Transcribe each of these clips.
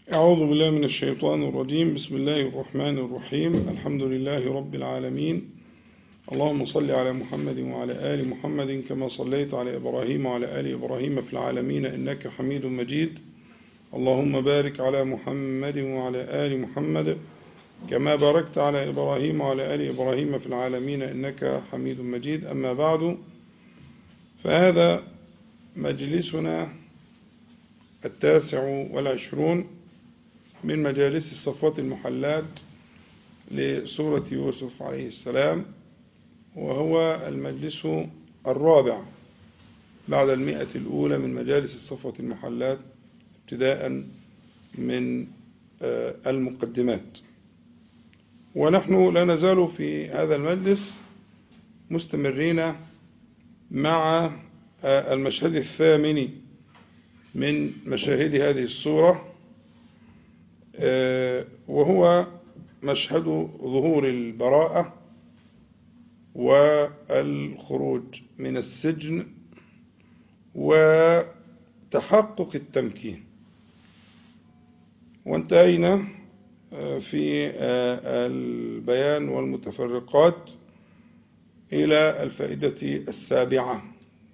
أعوذ بالله من الشيطان الرجيم بسم الله الرحمن الرحيم الحمد لله رب العالمين اللهم صل على محمد وعلى آل محمد كما صليت على إبراهيم وعلى آل إبراهيم في العالمين إنك حميد مجيد اللهم بارك على محمد وعلى آل محمد كما باركت على إبراهيم وعلى آل إبراهيم في العالمين إنك حميد مجيد أما بعد فهذا مجلسنا التاسع والعشرون من مجالس الصفوات المحلات لسورة يوسف عليه السلام وهو المجلس الرابع بعد المئة الأولى من مجالس الصفوة المحلات ابتداء من المقدمات ونحن لا نزال في هذا المجلس مستمرين مع المشهد الثامن من مشاهد هذه الصورة وهو مشهد ظهور البراءة والخروج من السجن وتحقق التمكين وانتهينا في البيان والمتفرقات إلى الفائدة السابعة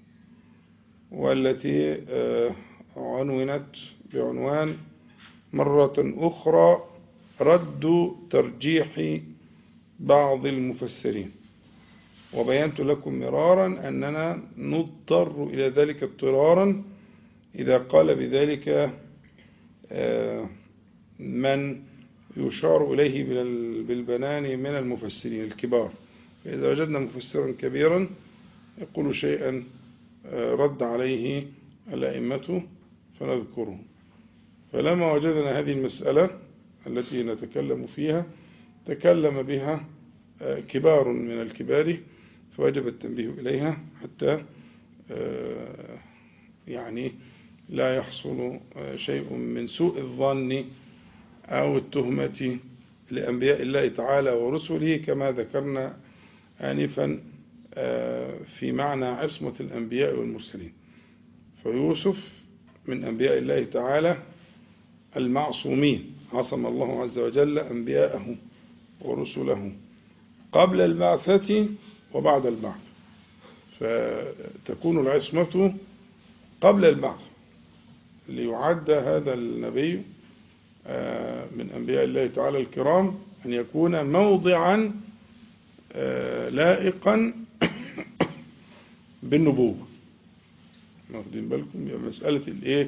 والتي عنونت بعنوان مرة أخرى رد ترجيح بعض المفسرين وبينت لكم مرارا أننا نضطر إلى ذلك اضطرارا إذا قال بذلك من يشار إليه بالبنان من المفسرين الكبار فإذا وجدنا مفسرا كبيرا يقول شيئا رد عليه الأئمة فنذكره فلما وجدنا هذه المسألة التي نتكلم فيها تكلم بها كبار من الكبار فوجب التنبيه إليها حتى يعني لا يحصل شيء من سوء الظن أو التهمة لأنبياء الله تعالى ورسله كما ذكرنا آنفا في معنى عصمة الأنبياء والمرسلين فيوسف من أنبياء الله تعالى المعصومين عصم الله عز وجل أنبياءه ورسله قبل البعثة وبعد البعث فتكون العصمة قبل البعث ليعد هذا النبي من أنبياء الله تعالى الكرام أن يكون موضعا لائقا بالنبوة واخدين بالكم مسألة الايه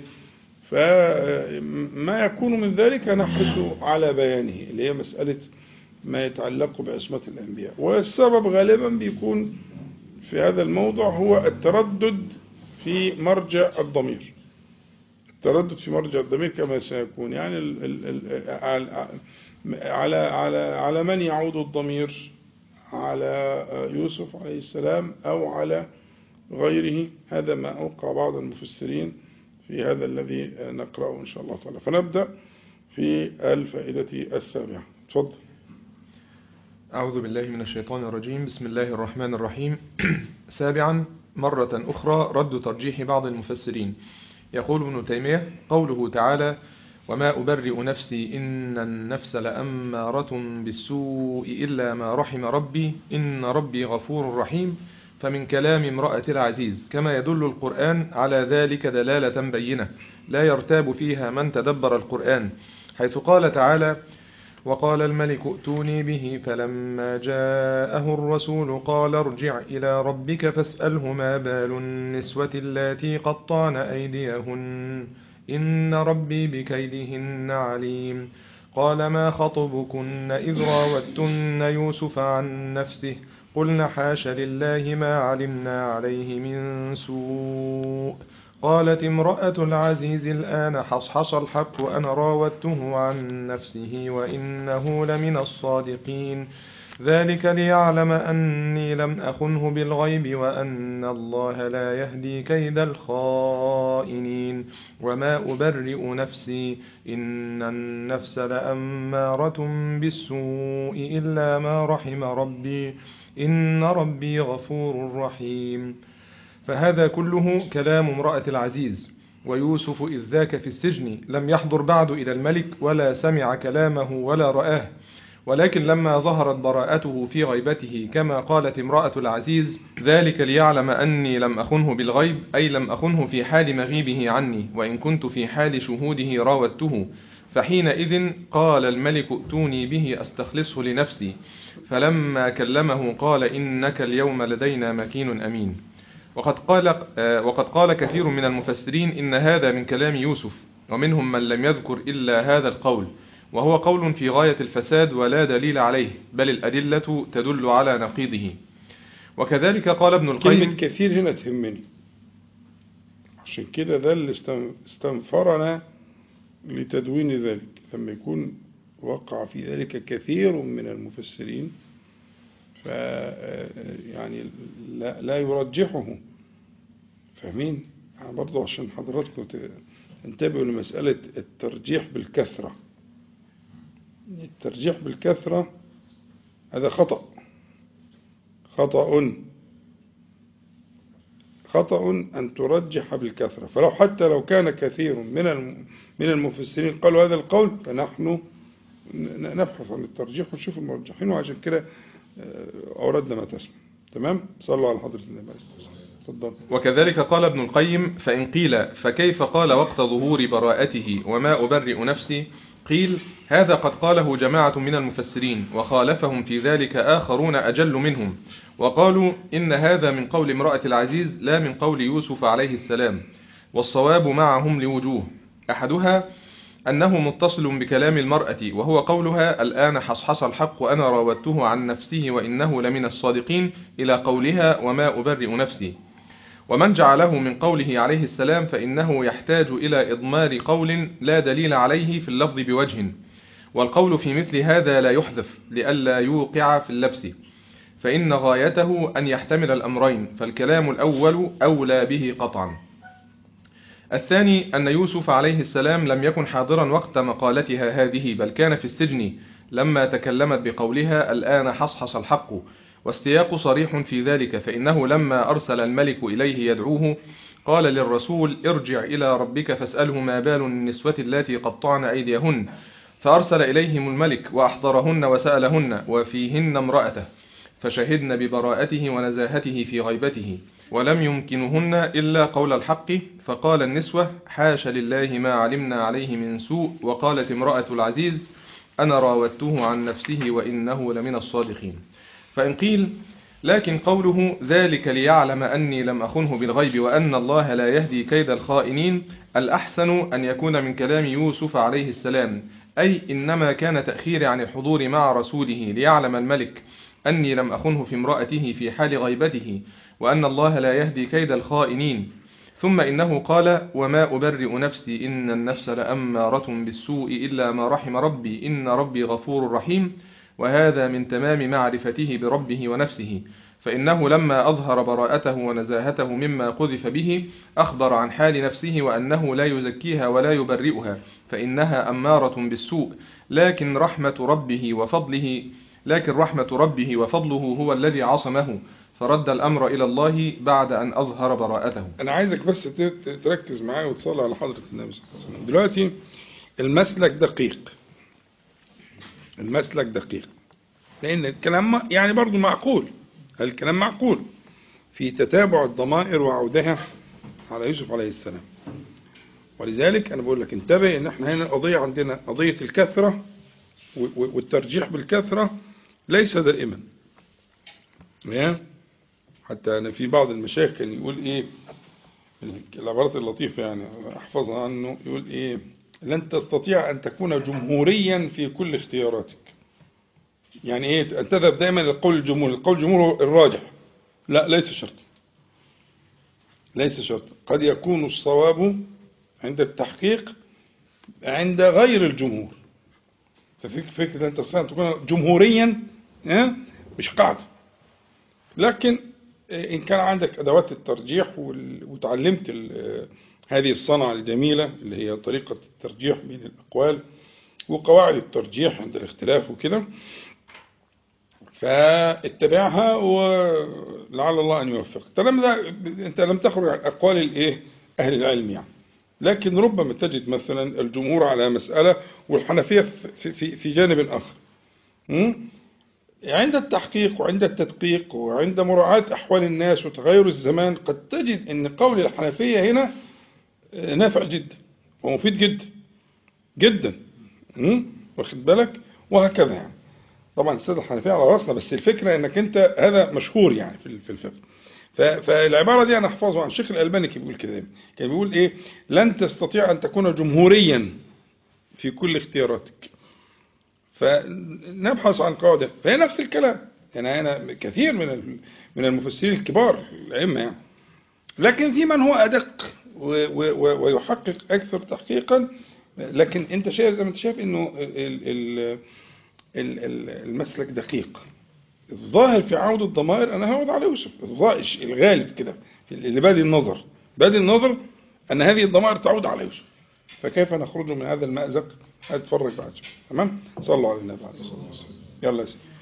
فما يكون من ذلك نحرص على بيانه اللي هي مسألة ما يتعلق بعصمة الأنبياء والسبب غالبا بيكون في هذا الموضع هو التردد في مرجع الضمير التردد في مرجع الضمير كما سيكون يعني ال ال ال على على على من يعود الضمير على يوسف عليه السلام أو على غيره هذا ما أوقع بعض المفسرين في هذا الذي نقرأه إن شاء الله تعالى فنبدأ في الفائدة السابعة تفضل أعوذ بالله من الشيطان الرجيم بسم الله الرحمن الرحيم سابعا مرة أخرى رد ترجيح بعض المفسرين يقول ابن تيمية قوله تعالى وما أبرئ نفسي إن النفس لأمارة بالسوء إلا ما رحم ربي إن ربي غفور رحيم فمن كلام امرأة العزيز كما يدل القرآن على ذلك دلالة بينة لا يرتاب فيها من تدبر القرآن حيث قال تعالى وقال الملك ائتوني به فلما جاءه الرسول قال ارجع إلى ربك فاسأله ما بال النسوة اللاتي قطعن أيديهن إن ربي بكيدهن عليم قال ما خطبكن إذ راوتن يوسف عن نفسه قلنا حاش لله ما علمنا عليه من سوء قالت امرأة العزيز الآن حصحص الحق وأنا راودته عن نفسه وإنه لمن الصادقين ذلك ليعلم أني لم أخنه بالغيب وأن الله لا يهدي كيد الخائنين وما أبرئ نفسي إن النفس لأمارة بالسوء إلا ما رحم ربي إن ربي غفور رحيم فهذا كله كلام امرأة العزيز ويوسف إذ ذاك في السجن لم يحضر بعد إلى الملك ولا سمع كلامه ولا رآه ولكن لما ظهرت براءته في غيبته كما قالت امرأة العزيز ذلك ليعلم أني لم أخنه بالغيب أي لم أخنه في حال مغيبه عني وإن كنت في حال شهوده راودته فحينئذ قال الملك ائتوني به أستخلصه لنفسي فلما كلمه قال إنك اليوم لدينا مكين أمين وقد قال, وقد قال كثير من المفسرين إن هذا من كلام يوسف ومنهم من لم يذكر إلا هذا القول وهو قول في غاية الفساد ولا دليل عليه بل الأدلة تدل على نقيضه وكذلك قال ابن كلمة القيم كثير هنا تهمني عشان كده ده اللي استن- استنفرنا لتدوين ذلك لما يكون وقع في ذلك كثير من المفسرين ف يعني لا, لا يرجحه فاهمين يعني برضه عشان حضراتكم ت- تنتبهوا لمسألة الترجيح بالكثرة الترجيح بالكثرة هذا خطأ خطأ خطأ أن ترجح بالكثرة فلو حتى لو كان كثير من الم- من المفسرين قالوا هذا القول فنحن ن- نبحث عن الترجيح ونشوف المرجحين وعشان كده آه، أوردنا ما تسمع تمام صلوا على حضرة النبي عليه الصلاة والسلام تفضل وكذلك قال ابن القيم فإن قيل فكيف قال وقت ظهور براءته وما أبرئ نفسي قيل هذا قد قاله جماعة من المفسرين وخالفهم في ذلك آخرون أجل منهم وقالوا إن هذا من قول امرأة العزيز لا من قول يوسف عليه السلام والصواب معهم لوجوه أحدها أنه متصل بكلام المرأة وهو قولها الآن حصحص الحق وأنا راودته عن نفسه وإنه لمن الصادقين إلى قولها وما أبرئ نفسي ومن جعله من قوله عليه السلام فإنه يحتاج إلى إضمار قول لا دليل عليه في اللفظ بوجه والقول في مثل هذا لا يحذف لئلا يوقع في اللبس فإن غايته أن يحتمل الأمرين فالكلام الأول أولى به قطعا الثاني أن يوسف عليه السلام لم يكن حاضرا وقت مقالتها هذه بل كان في السجن لما تكلمت بقولها الآن حصحص الحق والسياق صريح في ذلك فإنه لما أرسل الملك إليه يدعوه قال للرسول ارجع إلى ربك فاسأله ما بال النسوة التي قطعن أيديهن فأرسل إليهم الملك وأحضرهن وسألهن وفيهن امرأته فشهدن ببراءته ونزاهته في غيبته ولم يمكنهن إلا قول الحق فقال النسوة حاش لله ما علمنا عليه من سوء وقالت امرأة العزيز أنا راودته عن نفسه وإنه لمن الصادقين فإن قيل لكن قوله ذلك ليعلم أني لم أخنه بالغيب وأن الله لا يهدي كيد الخائنين الأحسن أن يكون من كلام يوسف عليه السلام أي إنما كان تأخير عن الحضور مع رسوله ليعلم الملك أني لم أخنه في امرأته في حال غيبته وأن الله لا يهدي كيد الخائنين ثم إنه قال وما أبرئ نفسي إن النفس لأمارة بالسوء إلا ما رحم ربي إن ربي غفور رحيم وهذا من تمام معرفته بربه ونفسه فإنه لما أظهر براءته ونزاهته مما قذف به أخبر عن حال نفسه وأنه لا يزكيها ولا يبرئها فإنها أمارة بالسوء لكن رحمة ربه وفضله لكن رحمة ربه وفضله هو الذي عصمه فرد الأمر إلى الله بعد أن أظهر براءته أنا عايزك بس ت- ت- تركز معايا وتصلي على حضرة النبي صلى الله عليه وسلم دلوقتي المسلك دقيق المسلك دقيق لأن الكلام م- يعني برضو معقول الكلام معقول في تتابع الضمائر وعودها على يوسف عليه السلام ولذلك أنا بقول لك انتبه إن احنا هنا القضية عندنا قضية الكثرة و- و- والترجيح بالكثرة ليس دائما تمام؟ حتى أنا في بعض المشايخ كان يقول إيه العبارات اللطيفة يعني أحفظها عنه يقول إيه لن تستطيع أن تكون جمهوريا في كل اختياراتك يعني إيه أن تذهب دائما للقول الجمهور القول الجمهور هو الراجح لا ليس شرطا ليس شرطا قد يكون الصواب عند التحقيق عند غير الجمهور ففكرة فكرة أن تستطيع أن تكون جمهوريا ها؟ مش قاعدة لكن إن كان عندك أدوات الترجيح وال- وتعلمت ال- هذه الصنعة الجميلة اللي هي طريقة الترجيح بين الأقوال وقواعد الترجيح عند الاختلاف وكده فاتبعها ولعل الله أن يوفق الكلام ده أنت لم تخرج عن أقوال الإيه أهل العلم يعني لكن ربما تجد مثلا الجمهور على مسألة والحنفية في, في, في جانب آخر م? عند التحقيق وعند التدقيق وعند مراعاة أحوال الناس وتغير الزمان قد تجد أن قول الحنفية هنا نافع جدا ومفيد جدا جدا م? واخد بالك وهكذا يعني طبعا السادة الحنفية على راسنا بس الفكرة انك انت هذا مشهور يعني في في الفقه فالعبارة دي انا احفظها عن الشيخ الالباني كان بيقول كده كان بيقول ايه لن تستطيع ان تكون جمهوريا في كل اختياراتك فنبحث عن قاعدة فهي نفس الكلام يعني أنا كثير من من المفسرين الكبار الأئمة يعني لكن في من هو أدق ويحقق أكثر تحقيقا لكن أنت شايف زي ما أنت شايف إنه المسلك دقيق الظاهر في عودة الضمائر أنا هعود على يوسف الغالب كده اللي بادي النظر بادي النظر أن هذه الضمائر تعود على يوسف فكيف نخرج من هذا المأزق هتفرج بعد تمام صلوا على النبي عليه الصلاة والسلام يلا يا سيدي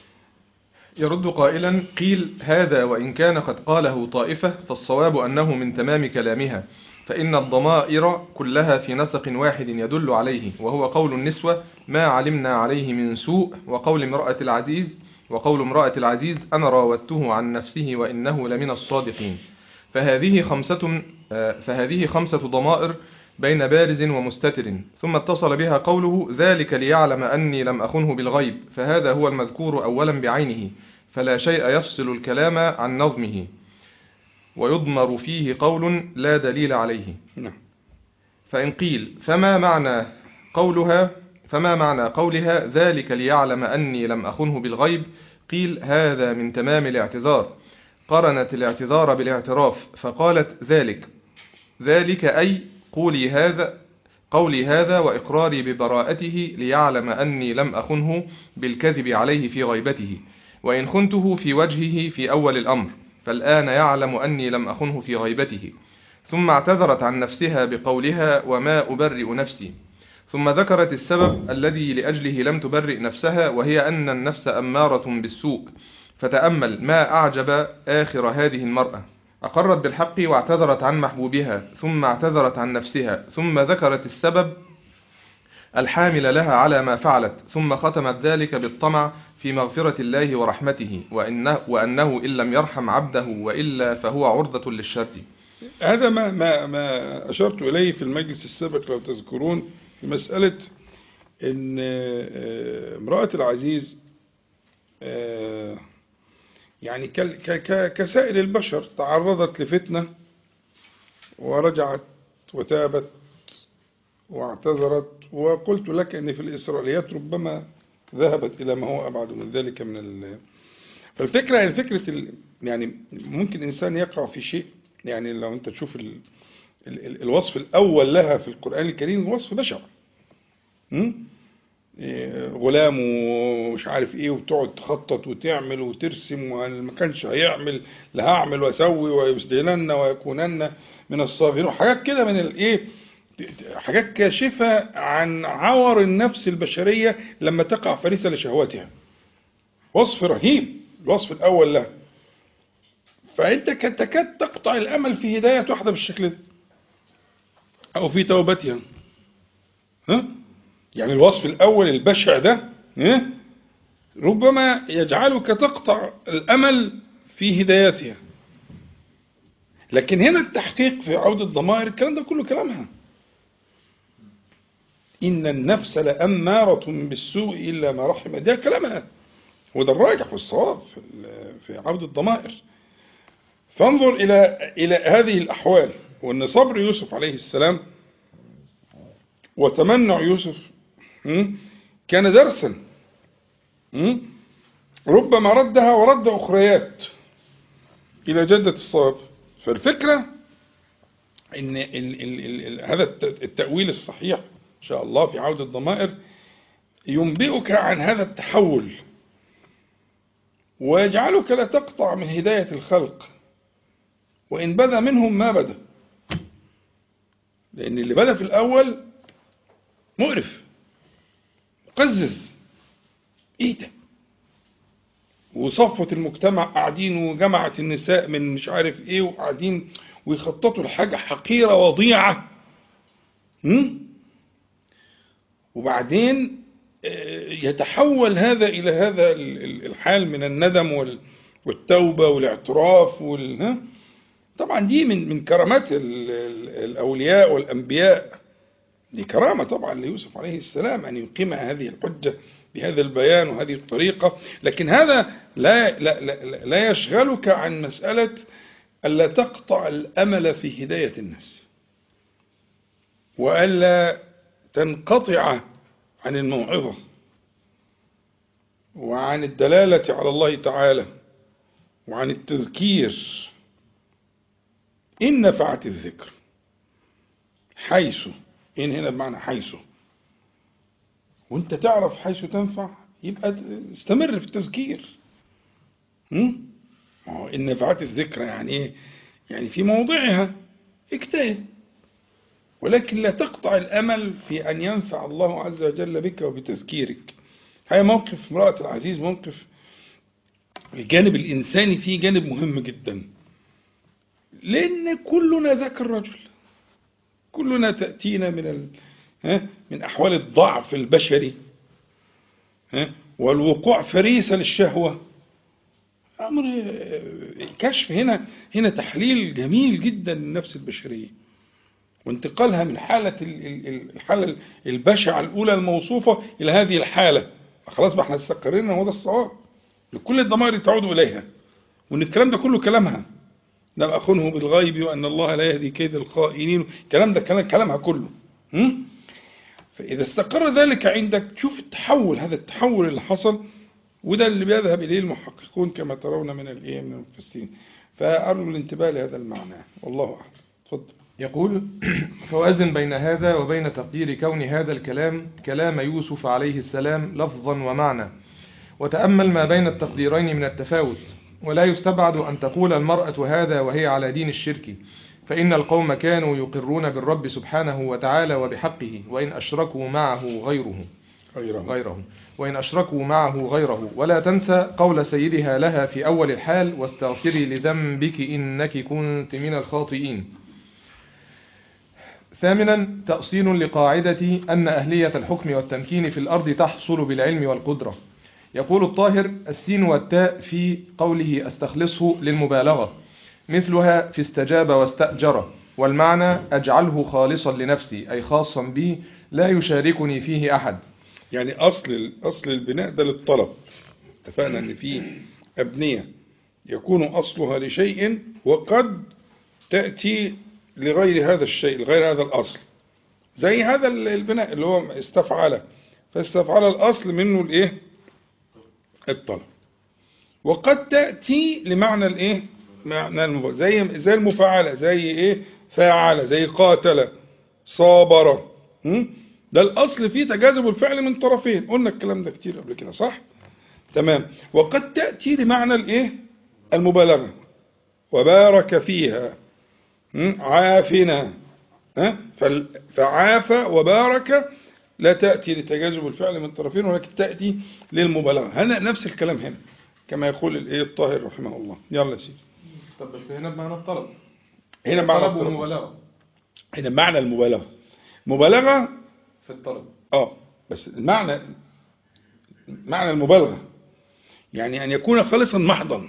يرد قائلا قيل هذا وإن كان قد قاله طائفة فالصواب أنه من تمام كلامها فإن الضمائر كلها في نسق واحد يدل عليه وهو قول النسوة ما علمنا عليه من سوء وقول امرأة العزيز وقول امرأة العزيز أنا راودته عن نفسه وإنه لمن الصادقين فهذه خمسة فهذه خمسة ضمائر بين بارز ومستتر ثم اتصل بها قوله ذلك ليعلم أني لم أخنه بالغيب فهذا هو المذكور أولا بعينه فلا شيء يفصل الكلام عن نظمه ويضمر فيه قول لا دليل عليه فإن قيل فما معنى قولها فما معنى قولها ذلك ليعلم أني لم أخنه بالغيب قيل هذا من تمام الاعتذار قرنت الاعتذار بالاعتراف فقالت ذلك ذلك أي قولي هذا قولي هذا وإقراري ببراءته ليعلم أني لم أخنه بالكذب عليه في غيبته وإن خنته في وجهه في أول الأمر فالآن يعلم أني لم أخنه في غيبته ثم اعتذرت عن نفسها بقولها وما أبرئ نفسي ثم ذكرت السبب الذي لأجله لم تبرئ نفسها وهي أن النفس أمارة بالسوء فتأمل ما أعجب آخر هذه المرأة أقرت بالحق واعتذرت عن محبوبها ثم اعتذرت عن نفسها ثم ذكرت السبب الحامل لها على ما فعلت ثم ختمت ذلك بالطمع في مغفرة الله ورحمته وإنه, وأنه إن لم يرحم عبده وإلا فهو عرضة للشر هذا ما, ما, ما أشرت إليه في المجلس السابق لو تذكرون في مسألة أن امرأة العزيز يعني كسائر البشر تعرضت لفتنة ورجعت وتابت واعتذرت وقلت لك أن في الإسرائيليات ربما ذهبت إلى ما هو أبعد من ذلك من ال... فالفكرة يعني فكرة ال... يعني ممكن إنسان يقع في شيء يعني لو أنت تشوف ال... ال... الوصف الأول لها في القرآن الكريم وصف بشع غلام ومش عارف ايه وتقعد تخطط وتعمل وترسم وما كانش هيعمل لا هعمل واسوي ويسدنن ويكونن من الصاغرين وحاجات كده من الايه حاجات كاشفة عن عور النفس البشرية لما تقع فريسة لشهواتها وصف رهيب الوصف الأول له فأنت تكاد تقطع الأمل في هداية واحدة بالشكل ده أو في توبتها ها؟ يعني الوصف الأول البشع ده ها؟ ربما يجعلك تقطع الأمل في هدايتها لكن هنا التحقيق في عودة الضمائر الكلام ده كله كلامها إن النفس لأمارة بالسوء إلا ما رحم ده كلامها وده الراجح والصواب في عودة الضمائر فانظر إلى إلى هذه الأحوال وأن صبر يوسف عليه السلام وتمنع يوسف كان درسا ربما ردها ورد أخريات إلى جدة الصواب فالفكرة إن ال ال ال هذا التأويل الصحيح إن شاء الله في عودة الضمائر ينبئك عن هذا التحول ويجعلك لا تقطع من هداية الخلق وإن بدا منهم ما بدا لأن اللي بدا في الأول مقرف مقزز إيه ده وصفوة المجتمع قاعدين وجمعت النساء من مش عارف إيه وقاعدين ويخططوا لحاجة حقيرة وضيعة م? وبعدين آه، يتحول هذا إلى هذا ال- ال- الحال من الندم وال- والتوبة والاعتراف وال... ها؟ طبعا دي من من كرامات ال- ال- الأولياء والأنبياء دي كرامة طبعا ليوسف عليه السلام أن يقيم هذه الحجة بهذا البيان وهذه الطريقة لكن هذا لا لا لا, لا يشغلك عن مسألة ألا تقطع الأمل في هداية الناس وألا تنقطع عن الموعظة وعن الدلالة على الله تعالى وعن التذكير إن نفعت الذكر حيث إن هنا بمعنى حيث وانت تعرف حيث تنفع يبقى استمر في التذكير هم؟ ما هو إن نفعت الذكرى يعني إيه يعني في موضعها اجتهد ولكن لا تقطع الأمل في أن ينفع الله عز وجل بك وبتذكيرك هذا موقف امرأة العزيز موقف الجانب الإنساني فيه جانب مهم جدا لأن كلنا ذاك الرجل كلنا تأتينا من ال... ها؟ من أحوال الضعف البشري ها؟ والوقوع فريسة للشهوة أمر كشف هنا هنا تحليل جميل جدا للنفس البشرية وانتقالها من حالة ال- ال- الحالة البشعة الأولى الموصوفة إلى هذه الحالة خلاص بقى احنا استقرينا هو ده الصواب لكل الضمائر تعود إليها وإن الكلام ده كله كلامها لم أخنه بالغيب وأن الله لا يهدي كيد الخائنين الكلام ده كلام كلامها كله م? فإذا استقر ذلك عندك تشوف التحول هذا التحول اللي حصل وده اللي بيذهب إليه المحققون كما ترون من الإيه من المفسرين فأرجو الانتباه لهذا المعنى والله أعلم تفضل يقول فوازن بين هذا وبين تقدير كون هذا الكلام كلام يوسف عليه السلام لفظا ومعنى وتأمل ما بين التقديرين من التفاوت ولا يستبعد أن تقول المرأة هذا وهي على دين الشرك فإن القوم كانوا يقرون بالرب سبحانه وتعالى وبحقه وإن أشركوا معه غيره غيره غيره وإن أشركوا معه غيره ولا تنسى قول سيدها لها في أول الحال واستغفري لذنبك إنك كنت من الخاطئين ثامنا تأصيل لقاعدة أن أهلية الحكم والتمكين في الأرض تحصل بالعلم والقدرة يقول الطاهر السين والتاء في قوله أستخلصه للمبالغة مثلها في استجاب واستأجر والمعنى أجعله خالصا لنفسي أي خاصا بي لا يشاركني فيه أحد يعني أصل أصل البناء ده للطلب اتفقنا أن في أبنية يكون أصلها لشيء وقد تأتي لغير هذا الشيء لغير هذا الأصل زي هذا البناء اللي هو استفعل فاستفعل الأصل منه الإيه الطلب وقد تأتي لمعنى الإيه معنى المفعل زي زي المفاعلة زي إيه فاعل زي قاتل صابر م? ده الأصل فيه تجاذب الفعل من طرفين قلنا الكلام ده كتير قبل كده صح تمام وقد تأتي لمعنى الإيه المبالغة وبارك فيها م? عافنا ها؟ فال- فعافى وبارك لا تأتي لتجاذب الفعل من طرفين ولكن تأتي للمبالغة هنا نفس الكلام هنا كما يقول الإيه الطاهر رحمه الله يلا يا سيدي طب بس هنا بمعنى الطلب هنا معنى طلب الطلب. ومبالغة هنا معنى المبالغة مبالغة في الطلب اه بس المعنى معنى المبالغة يعني أن يكون خالصا محضا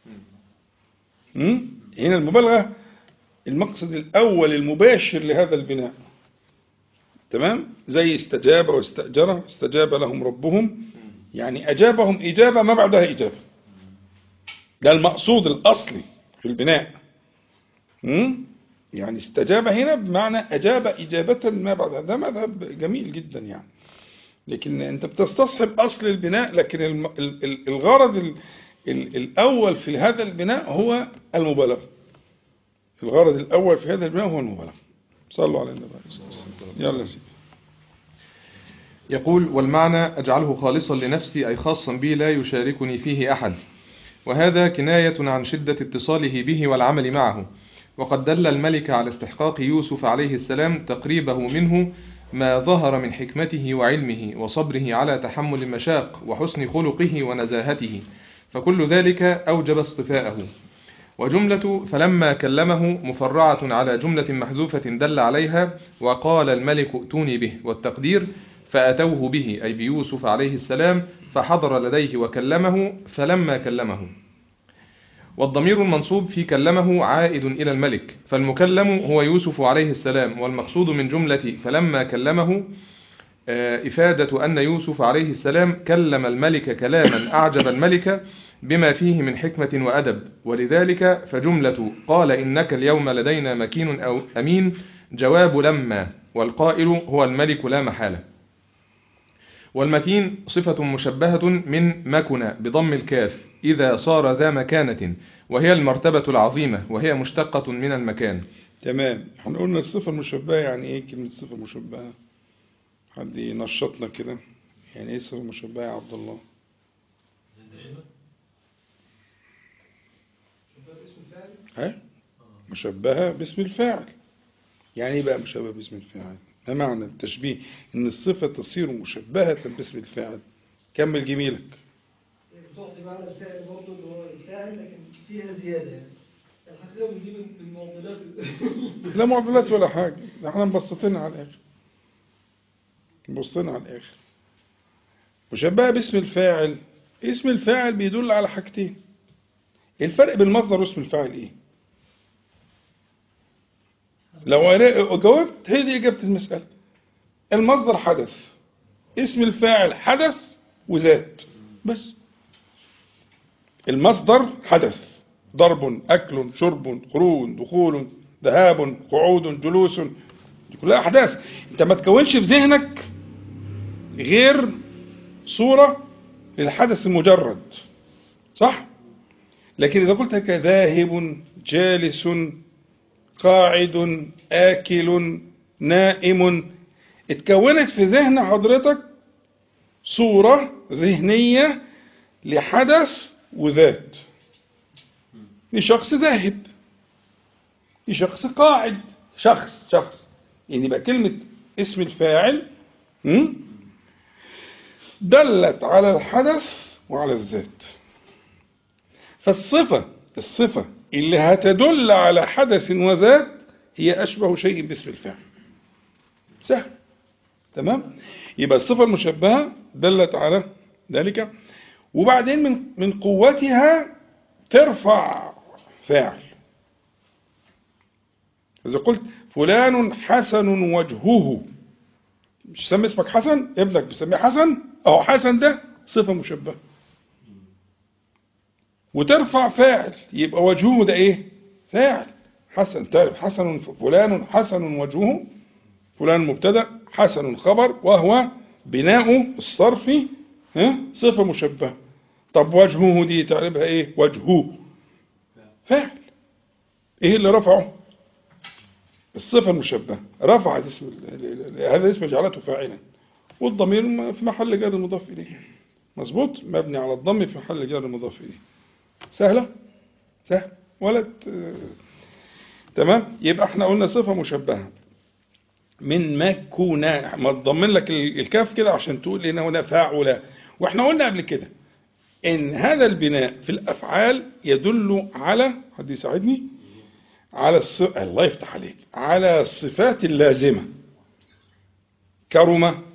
مم؟ هنا المبالغة المقصد الأول المباشر لهذا البناء تمام زي استجاب واستأجر استجاب لهم ربهم يعني أجابهم إجابة ما بعدها إجابة ده المقصود الأصلي في البناء مم؟ يعني استجاب هنا بمعنى أجاب إجابة ما بعدها ده مذهب جميل جدا يعني لكن أنت بتستصحب أصل البناء لكن الم- ال- ال- الغرض ال- ال- الأول في هذا البناء هو المبالغة الغرض الأول في هذا البناء هو المبالغة صلوا على النبي عليه الصلاة والسلام يلا يا سيدي يقول والمعنى أجعله خالصا لنفسي أي خاصا بي لا يشاركني فيه أحد وهذا كناية عن شدة اتصاله به والعمل معه وقد دل الملك على استحقاق يوسف عليه السلام تقريبه منه ما ظهر من حكمته وعلمه وصبره على تحمل المشاق وحسن خلقه ونزاهته فكل ذلك أوجب اصطفاءه وجملة فلما كلمه مفرعة على جملة محذوفة دل عليها وقال الملك ائتوني به والتقدير فأتوه به أي بيوسف عليه السلام فحضر لديه وكلمه فلما كلمه والضمير المنصوب في كلمه عائد إلى الملك فالمكلم هو يوسف عليه السلام والمقصود من جملة فلما كلمه آه، إفادة أن يوسف عليه السلام كلم الملك كلاما أعجب الملك بما فيه من حكمة وأدب ولذلك فجملة قال إنك اليوم لدينا مكين أو أمين جواب لما والقائل هو الملك لا محالة والمكين صفة مشبهة من مكن بضم الكاف إذا صار ذا مكانة وهي المرتبة العظيمة وهي مشتقة من المكان تمام احنا قلنا الصفة المشبهة يعني ايه كلمة صفة مشبهة حد ينشطنا كده يعني ايه الصفة المشبهة يا عبد الله ها مشبهة باسم الفاعل يعني ايه بقى مشبهة باسم الفاعل ما معنى التشبيه ان الصفة تصير مشبهة باسم الفاعل كمل جميلك بتعطي معنى الفاعل برضه اللي هو الفاعل لكن فيها زيادة يعني الحقيقة دي من من معضلات ال- لا معضلات ولا حاجة ده احنا مبسطينها على الآخر مبسطينها على الآخر مشبهة باسم الفاعل اسم الفاعل بيدل على حاجتين الفرق بين المصدر واسم الفاعل ايه لو عرق- جاوبت هي دي إجابة المسألة المصدر حدث اسم الفاعل حدث وذات بس المصدر حدث ضرب أكل شرب خروج دخول ذهاب قعود جلوس دي كلها أحداث أنت ما تكونش في ذهنك غير صورة للحدث المجرد صح؟ لكن إذا قلت لك ذاهب جالس قاعد آكل نائم اتكونت في ذهن حضرتك صورة ذهنية لحدث وذات دي شخص ذاهب دي شخص قاعد شخص شخص يعني بقى كلمة اسم الفاعل م? دلت على الحدث وعلى الذات فالصفة الصفة اللي هتدل على حدث وذات هي أشبه شيء باسم الفاعل سهل تمام يبقى الصفة المشبهة دلت على ذلك وبعدين من من قوتها ترفع فاعل إذا قلت فلان حسن وجهه مش سمي اسمك حسن ابنك بيسميه حسن أهو حسن ده صفة مشبهة وترفع فاعل يبقى وجهه ده ايه فاعل حسن تعرف حسن فلان حسن وجهه فلان مبتدا حسن خبر وهو بناء الصرف ها صفة مشبهة طب وجهه دي تعرفها ايه وجهه فاعل ايه اللي رفعه الصفة المشبهة رفعت اسم هذا الاسم جعلته فاعلا والضمير في محل جر مضاف اليه مظبوط مبني على الضم في محل جر مضاف اليه سهلة سهل ولا ت... تمام يبقى احنا قلنا صفة مشبهة من مكونا ما تضمن لك الكاف كده عشان تقول ان هنا فاعل واحنا قلنا قبل كده ان هذا البناء في الافعال يدل على حد يساعدني على الص... الله يفتح عليك على الصفات اللازمة كرمة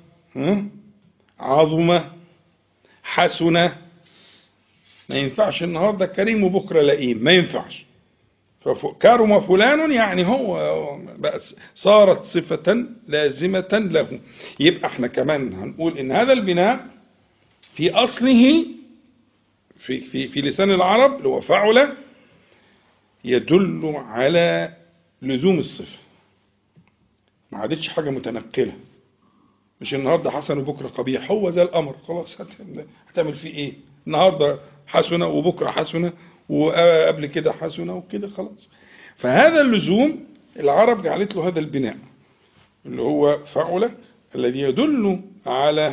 عظمة حسنة ما ينفعش النهارده كريم وبكره لئيم ما ينفعش فكرم فلان يعني هو بقى صارت صفة لازمة له يبقى احنا كمان هنقول ان هذا البناء في اصله في في في لسان العرب اللي هو فعل يدل على لزوم الصفة ما عادتش حاجة متنقلة مش النهارده حسن وبكره قبيح هو زي الامر خلاص هتعمل فيه ايه النهارده حسنة وبكرة حسنة وقبل كده حسنة وكده خلاص فهذا اللزوم العرب جعلت له هذا البناء اللي هو فعل الذي يدل على